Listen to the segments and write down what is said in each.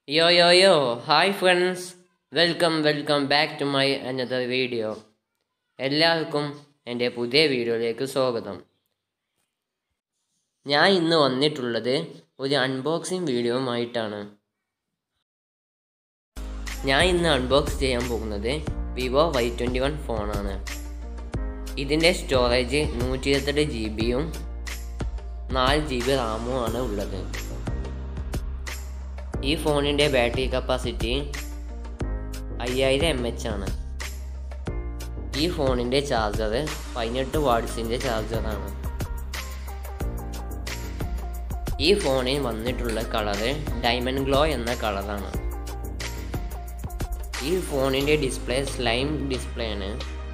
Yo, yo, yo. Hi, friends. Welcome welcome back to my another video എല്ലാവർക്കും എൻ്റെ പുതിയ വീഡിയോയിലേക്ക് സ്വാഗതം ഞാൻ ഇന്ന് വന്നിട്ടുള്ളത് ഒരു അൺബോക്സിങ് വീഡിയോയുമായിട്ടാണ് ഞാൻ ഇന്ന് അൺബോക്സ് ചെയ്യാൻ പോകുന്നത് വിവോ വൈ ട്വൻറ്റി വൺ ഫോണാണ് ഇതിൻ്റെ സ്റ്റോറേജ് നൂറ്റി ഇരുപത്തെട്ട് ജി ബിയും നാല് ജി ബി റാമും ആണ് ഉള്ളത് ഈ ഫോണിൻ്റെ ബാറ്ററി കപ്പാസിറ്റി അയ്യായിരം എം എച്ച് ആണ് ഈ ഫോണിൻ്റെ ചാർജർ പതിനെട്ട് വാട്ട്സിൻ്റെ ചാർജറാണ് ഈ ഫോണിൽ വന്നിട്ടുള്ള കളറ് ഡയമണ്ട് ഗ്ലോ എന്ന കളറാണ് ഈ ഫോണിൻ്റെ ഡിസ്പ്ലേ സ്ലൈം ഡിസ്പ്ലേ ആണ്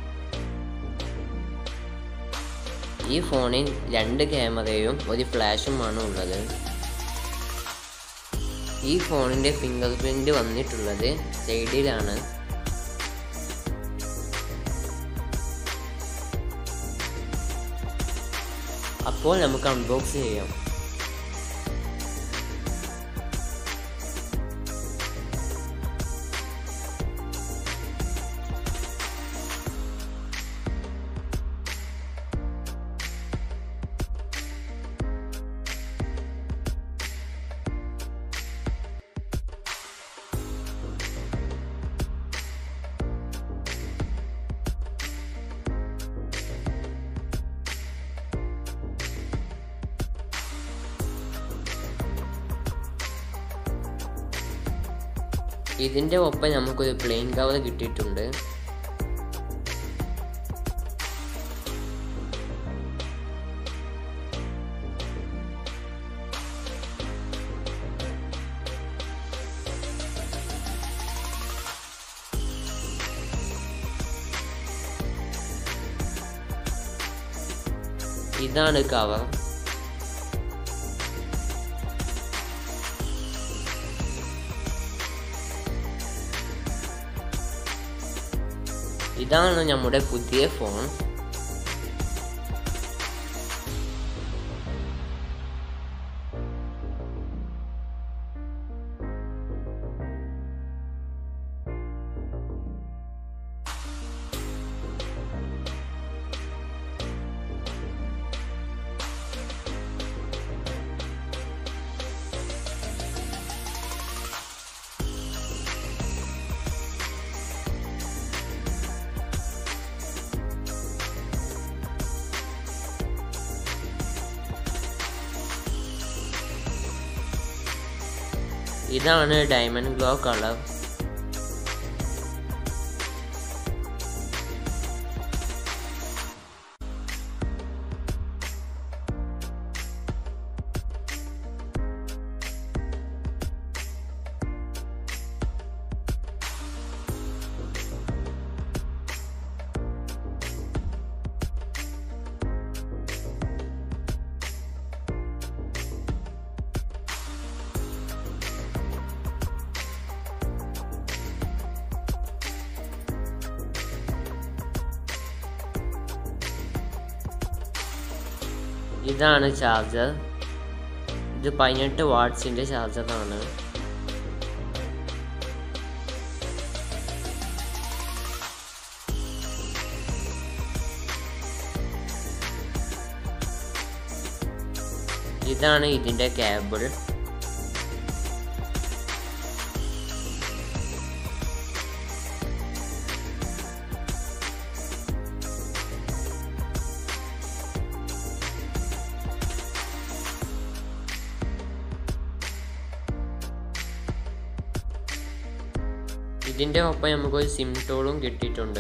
ഈ ഫോണിൽ രണ്ട് ക്യാമറയും ഒരു ഫ്ലാഷുമാണ് ഉള്ളത് ഈ ഫോണിൻ്റെ ഫിംഗർ പ്രിൻ്റ് വന്നിട്ടുള്ളത് സൈഡിലാണ് അപ്പോൾ നമുക്ക് അൺബോക്സ് ചെയ്യാം ഇതിൻ്റെ ഒപ്പം നമുക്കൊരു പ്ലെയിൻ കവർ കിട്ടിയിട്ടുണ്ട് ഇതാണ് കവർ ഇതാണ് നമ്മുടെ പുതിയ ഫോൺ ഇതാണ് ഡയമണ്ട് ഗ്ലോ കളർ ഇതാണ് ചാർജർ ഇത് പതിനെട്ട് വാട്ട്സിൻ്റെ ചാർജറാണ് ഇതാണ് ഇതിൻ്റെ കേബിൾ ഇതിൻ്റെ ഒപ്പം നമുക്കൊരു സിം ടോളും കിട്ടിയിട്ടുണ്ട്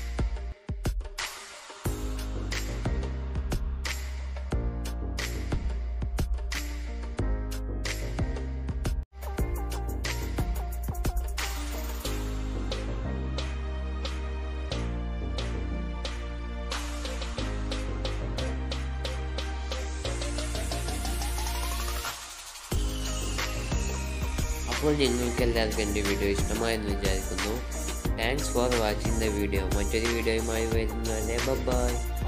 അപ്പോൾ നിങ്ങൾക്ക് എല്ലാവർക്കും എൻ്റെ വീഡിയോ ഇഷ്ടമായെന്ന് വിചാരിക്കുന്നു thanks for watching the video മറ്റൊരു വീഡിയോയുമായി വരുന്നതല്ലേ ബൈ